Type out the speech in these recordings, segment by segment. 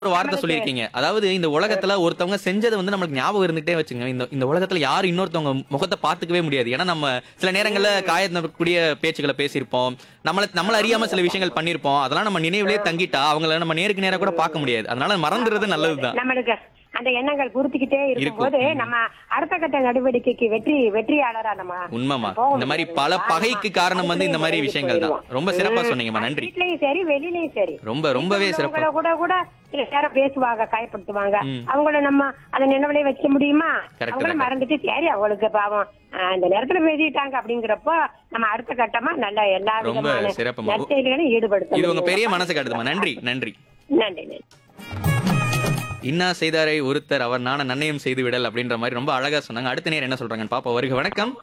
ஒரு வார்த்தை சொல்லியிருக்கீங்க அதாவது இந்த உலகத்துல ஒருத்தவங்க செஞ்சதை வந்து நம்மளுக்கு ஞாபகம் இருந்துட்டே வச்சுங்க இந்த இந்த உலகத்துல யாரும் இன்னொருத்தவங்க முகத்தை பார்த்துக்கவே முடியாது ஏன்னா நம்ம சில நேரங்கள்ல காயக்கூடிய பேச்சுக்களை பேசியிருப்போம் நம்மள நம்மள அறியாம சில விஷயங்கள் பண்ணியிருப்போம் அதெல்லாம் நம்ம நினைவுலயே தங்கிட்டா அவங்கள நம்ம நேருக்கு நேரா கூட பார்க்க முடியாது அதனால மறந்துறது நல்லதுதான் நம்மளுக்கு அந்த எண்ணங்கள் குறித்துக்கிட்டே இருக்கும்போது இருக்கும். நம்ம அடுத்த கட்ட நடவடிக்கைக்கு வெற்றி வெற்றியாளரா நம்ம உண்மைமா போக இந்த மாதிரி முடியும். பல ஆமா. பகைக்கு காரணம் வந்து இந்த மாதிரி அடுத்த விஷயங்கள் தான் போயிடுவோம். ரொம்ப சிறப்பா ம். சொன்னீங்கம்மா நன்றி வீட்லயும் சரி வெளியிலயும் சரி ரொம்ப ரொம்பவே வீட்டுல சிறப்பா உள்ளவங்கள கூட கூட சில நேரம் பேசுவாங்க காயப்படுத்துவாங்க ம். அவங்கள நம்ம அதை நினைவுலயே வைக்க முடியுமா Correct அவங்கள தான். மறந்துட்டு சரி அவங்களுக்கு பாவம் ஆஹ், இந்த நேரத்துல பேசிட்டாங்க அப்படிங்கிறப்போ நம்ம அடுத்த கட்டமா நல்ல எல்லா ரொம்ப விதமான சிறப்புமா. நற்செயல்களையும் ஈடுபடுத்த இது உங்க முடியும். பெரிய மனசு காட்டுதுமா நன்றி நன்றி நன்றி நன்றி இன்னா செய்தாரை ஒருத்தர் அவர் நான நன்னயம் செய்து விடல் அப்படின்ற மாதிரி ரொம்ப அழகா சொன்னாங்க அடுத்த நேரம் என்ன சொல்றாங்கன்னு பாப்பா வருக வணக்கம்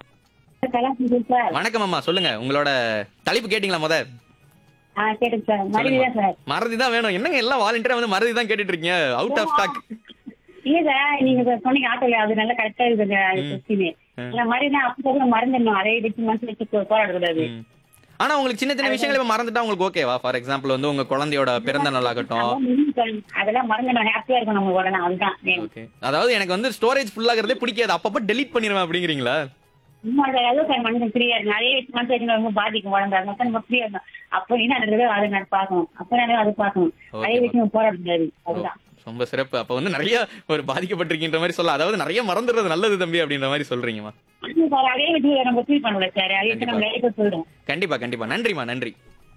சார் வணக்கம் அம்மா சொல்லுங்க உங்களோட தலைப்பு கேட்டீங்களா முத ஆ கேட்டுங்க சார் மறுபடியும் சார் மறதி தான் வேணும் என்னங்க எல்லாம் வாலண்டியரா வந்து மறதி தான் கேட்டுட்டு இருக்கீங்க அவுட் ஆஃப் ஸ்டாக் இல்ல சார் நீங்க இப்ப சொன்னீங்க ஆட்டோல அது நல்லா கரெக்டா இருக்குது கொஸ்டின் இந்த மாதிரி தான் அப்போ மறந்துடணும் அதே வச்சு மனசு வச்சு போ- போராடக்கூடாது ஆனா உங்களுக்கு சின்ன சின்ன விஷயங்களை இப்ப மறந்துட்டா உங்களுக்கு ஓகேவா ஃபார் எக்ஸாம்பிள் வந்து உங்க குழந்தையோட பிறந்த நாள் ஆகட்டும் அதெல்லாம் முடிஞ்சு சார். அதெல்லாம் மறந்துடணும் ஹாப்பியா இருக்கும் நம்ம உடனே அதுதான் வேணும். ஓகே அதாவது எனக்கு வந்து ஸ்டோரேஜ் ஃபுல் ஆகிறதே பிடிக்காது அப்பப்ப டெலீட் பண்ணிடுவேன் அப்படிங்கிறீங்களா சும்மா சார் அதுவும் சார் மனுஷன் ஃப்ரீயா இருக்கும் அதே வச்சு மனசு வச்சு ரொம்ப பாதிக்கும் உடம்பு அது மட்டும் நம்ம ஃப்ரீயா இருக்கும் அப்போ என்ன நடக்குதோ அதை நான் பார்க்கணும் அப்ப நான் அதை பார்க்கணும் அதே Okay, வச்சு நம்ம போராடக்கூடாது அதுதான் ரொம்ப சிறப்பு அப்ப வந்து நிறைய ஒரு பாதிக்கப்பட்டிருக்கின்ற மாதிரி சொல்ல அதாவது நிறைய மறந்துடுறது நல்லது தம்பி அப்படின்ற மாதிரி சொல்றீங்கம்மா அது சார் அதே வச்சு நம்ம ஃபீல் பண்ணல சார் அதே வச்சு நம்ம வேலைக்கு போயிடும் கண்டிப்பா கண்டிப்பா நன்றிமா நன்றி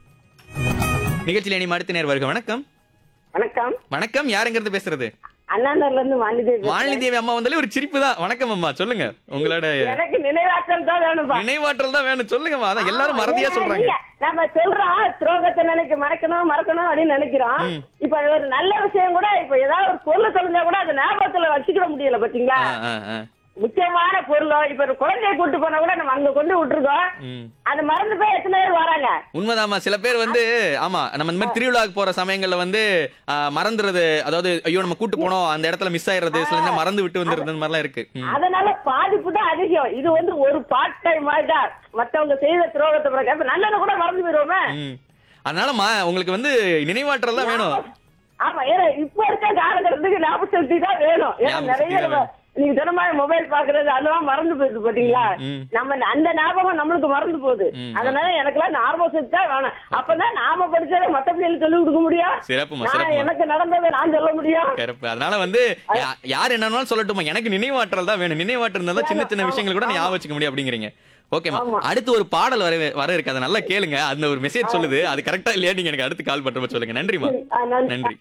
நிகழ்ச்சியில இனி அடுத்த நேர் வருக வணக்கம் வணக்கம் வணக்கம் யாருங்கிறது பேசுறது அண்ணாநகர்ல இருந்து வாணிதே மாலினி தேவி அம்மா வந்தாலே ஒரு சிரிப்பு தான் வணக்கம் அம்மா சொல்லுங்க உங்களோட எனக்கு நினைவாற்றல் தான் வேணும்பா நினைவாற்றல் தான் வேணும் சொல்லுங்கம்மா அதான் எல்லாரும் மறதியா ஏன்னா, சொல்றாங்க இல்ல, நம்ம சொல்றோம் துரோகத்தை நினைக்க மறக்கணும் மறக்கணும் அப்படின்னு நினைக்கிறோம் இப்ப அது ஒரு நல்ல விஷயம் கூட இப்ப ஏதாவது ஒரு பொருள் தொலைஞ்சா கூட அது ஞாபகத்துல வச்சுக்கிட முடியல பாத்தீங்களா ஆ, ஆ, ஆ. முக்கியமான பொருளோ இப்ப ஒரு குழந்தைய கூட்டு போனா கூட நம்ம அங்க கொண்டு விட்டுருக்கோம் ம். அது மறந்து போய் எத்தனை பேர் வராங்க உண்மைதாம்மா சில பேர் வந்து ஆமா நம்ம இந்த மாதிரி திருவிழாவுக்கு போற சமயங்கள்ல வந்து ஆ, மறந்துறது அதாவது ஐயோ நம்ம கூட்டு போனோம் அந்த இடத்துல மிஸ் ஆயிடுறது சில நேரம் மறந்து விட்டு வந்துருது அந்த மாதிரிலாம் இருக்கு ம். அதனால பாதிப்பு தான் அதிகம் இது வந்து ஒரு பார்ட் டைம் மாதிரி தான் மத்தவங்க செய்த துரோகத்தை பிறகு இப்ப நல்லதை கூட மறந்து போயிருவோமே ம். அதனாலமா உங்களுக்கு வந்து நினைவாற்றல் தான் வேணும் ஆமா ஏன்னா இப்ப இருக்க காலகட்டத்துக்கு ஞாபக சக்தி தான் வேணும் ஏன்னா ஞாபக நிறைய சக்தி தான் நம்ம- நீங்க சொன்ன மாதிரி மொபைல் பாக்குறது அதெல்லாம் மறந்து போயிடுது பாத்தீங்களா ம். நம்ம அந்த ஞாபகம் நம்மளுக்கு மறந்து போகுது ம். அதனால எனக்கெல்லாம் ஞாபக சக்தி தான் வேணும் அப்பதான் நாம படிச்சதை மத்த பிள்ளைகளுக்கு சொல்லி கொடுக்க முடியும் சிறப்புமா நான் சிறப்புமா எனக்கு நடந்ததை நான் சொல்ல முடியும் கரெக்ட் அதனால வந்து யா- யார் என்னன்னாலும் சொல்லட்டுமா எனக்கு நினைவாற்றல் தான் வேணும் நினைவாற்றல் இருந்தா தான் சின்ன சின்ன விஷயங்கள் கூட ஞாபகம் வச்சுக்க முடியும் அப்படிங்கிறீங்க ஓகேமா அடுத்து ஒரு பாடல் வர வர இருக்கு அதை நல்லா கேளுங்க அந்த ஒரு மெசேஜ் சொல்லுது அது கரெக்டா இல்லையா நீங்க எனக்கு அடுத்து கால் பண்றப்ப சொல்லுங்க நன்றிமா ஆ, நன்றி. நன்றி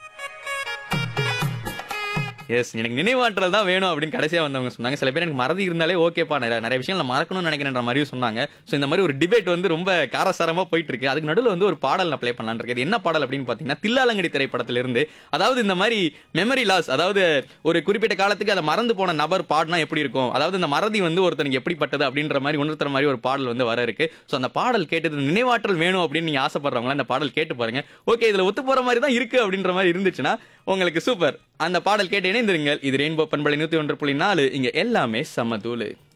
எஸ் எனக்கு நினைவாற்றல் தான் வேணும் அப்படின்னு கடைசியா வந்தவங்க சொன்னாங்க சில பேர் எனக்கு மறதி இருந்தாலே ஓகேப்பா நிறைய நிறைய விஷயம் நான் மறக்கணும்னு நினைக்கிறேன்ற மாதிரியும் சொன்னாங்க ஸோ இந்த மாதிரி ஒரு டிபேட் வந்து ரொம்ப காரசாரமா போயிட்டு இருக்கு அதுக்கு நடுவில் வந்து ஒரு பாடல் நான் ப்ளே பண்ணலான்னு இருக்கு இது என்ன பாடல் அப்படின்னு பார்த்தீங்கன்னா தில்லாலங்கடி திரைப்படத்திலிருந்து அதாவது இந்த மாதிரி மெமரி லாஸ் அதாவது ஒரு குறிப்பிட்ட காலத்துக்கு அதை மறந்து போன நபர் பாடினா எப்படி இருக்கும் அதாவது இந்த மறதி வந்து ஒருத்தனுக்கு எப்படிப்பட்டது அப்படின்ற மாதிரி உணர்த்துற மாதிரி ஒரு பாடல் வந்து வர இருக்கு ஸோ அந்த பாடல் கேட்டது நினைவாற்றல் வேணும் அப்படின்னு நீங்க ஆசைப்படுறவங்க அந்த பாடல் கேட்டு பாருங்க ஓகே இதுல ஒத்து போற மாதிரி தான் இருக்கு அப்படின்ற மாதிரி இருந்துச்சுன்னா உங்களுக்கு சூப்பர் அந்த பாடல் கேட்டு இணைந்திருங்கள் இது ரெயின்போ பண்பலை நூத்தி ஒன்று புள்ளி நாலு இங்க எல்லாமே சமதூளு